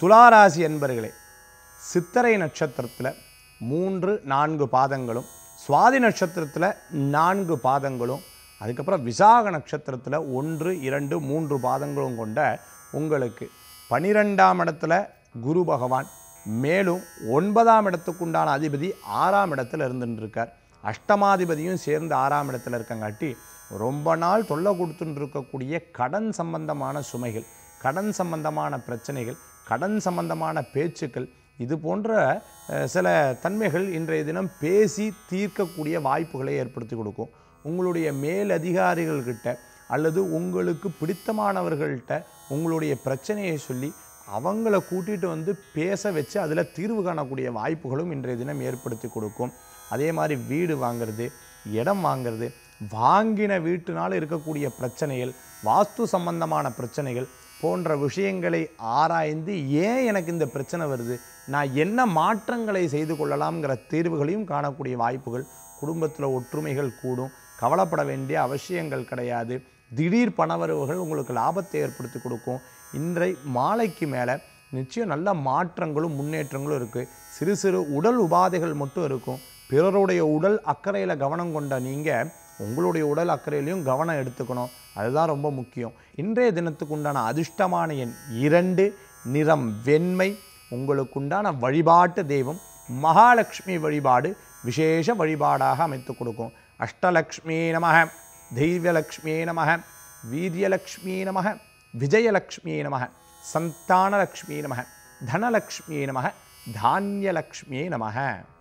துளாராசி என்பர்களே சித்திரை நட்சத்திரத்தில் மூன்று நான்கு பாதங்களும் சுவாதி நட்சத்திரத்தில் நான்கு பாதங்களும் அதுக்கப்புறம் விசாக நட்சத்திரத்தில் ஒன்று இரண்டு மூன்று பாதங்களும் கொண்ட உங்களுக்கு பனிரெண்டாம் இடத்துல குரு பகவான் மேலும் ஒன்பதாம் இடத்துக்குண்டான அதிபதி ஆறாம் இடத்துல இருந்துட்டு இருக்கார் அஷ்டமாதிபதியும் சேர்ந்து ஆறாம் இடத்துல இருக்கங்காட்டி ரொம்ப நாள் தொல்லை கொடுத்துட்டு இருக்கக்கூடிய கடன் சம்பந்தமான சுமைகள் கடன் சம்பந்தமான பிரச்சனைகள் கடன் சம்பந்தமான பேச்சுக்கள் இது போன்ற அஹ், சில தன்மைகள் இன்றைய தினம் பேசி தீர்க்கக்கூடிய வாய்ப்புகளை ஏற்படுத்தி கொடுக்கும் உங்களுடைய மேலதிகாரிகள்கிட்ட அல்லது உங்களுக்கு பிடித்தமானவர்கள்ட்ட உங்களுடைய பிரச்சனையை சொல்லி அவங்கள கூட்டிகிட்டு வந்து பேச வச்சு அதில் தீர்வு காணக்கூடிய வாய்ப்புகளும் இன்றைய தினம் ஏற்படுத்தி கொடுக்கும் அதே மாதிரி வீடு வாங்குறது இடம் வாங்குறது வாங்கின வீட்டுனால இருக்கக்கூடிய பிரச்சனைகள் வாஸ்து சம்பந்தமான பிரச்சனைகள் போன்ற விஷயங்களை ஆராய்ந்து ஏன் எனக்கு இந்த பிரச்சனை வருது நான் என்ன மாற்றங்களை செய்து கொள்ளலாம்ங்கிற தீர்வுகளையும் காணக்கூடிய வாய்ப்புகள் குடும்பத்தில் ஒற்றுமைகள் கூடும் கவலைப்பட வேண்டிய அவசியங்கள் கிடையாது திடீர் பணவரவுகள் உங்களுக்கு லாபத்தை ஏற்படுத்தி கொடுக்கும் இன்றை மாலைக்கு மேலே நிச்சயம் நல்ல மாற்றங்களும் முன்னேற்றங்களும் இருக்குது சிறு சிறு உடல் உபாதைகள் மட்டும் இருக்கும் பிறருடைய உடல் அக்கறையில் கவனம் கொண்ட நீங்கள் உங்களுடைய உடல் அக்கறையிலையும் கவனம் எடுத்துக்கணும் அதுதான் ரொம்ப முக்கியம் இன்றைய தினத்துக்கு உண்டான அதிர்ஷ்டமான எண் இரண்டு நிறம் வெண்மை உங்களுக்குண்டான வழிபாட்டு தெய்வம் மகாலட்சுமி வழிபாடு விசேஷ வழிபாடாக அமைத்து கொடுக்கும் அஷ்டலக்ஷ்மி நமக தெய்வலக்ஷ்மி நமக வீரியலக்ஷ்மி நமக விஜயலக்ஷ்மி நமக சந்தானலக்ஷ்மி நமக தனலக்ஷ்மி நமக தானியலக்ஷ்மி நமக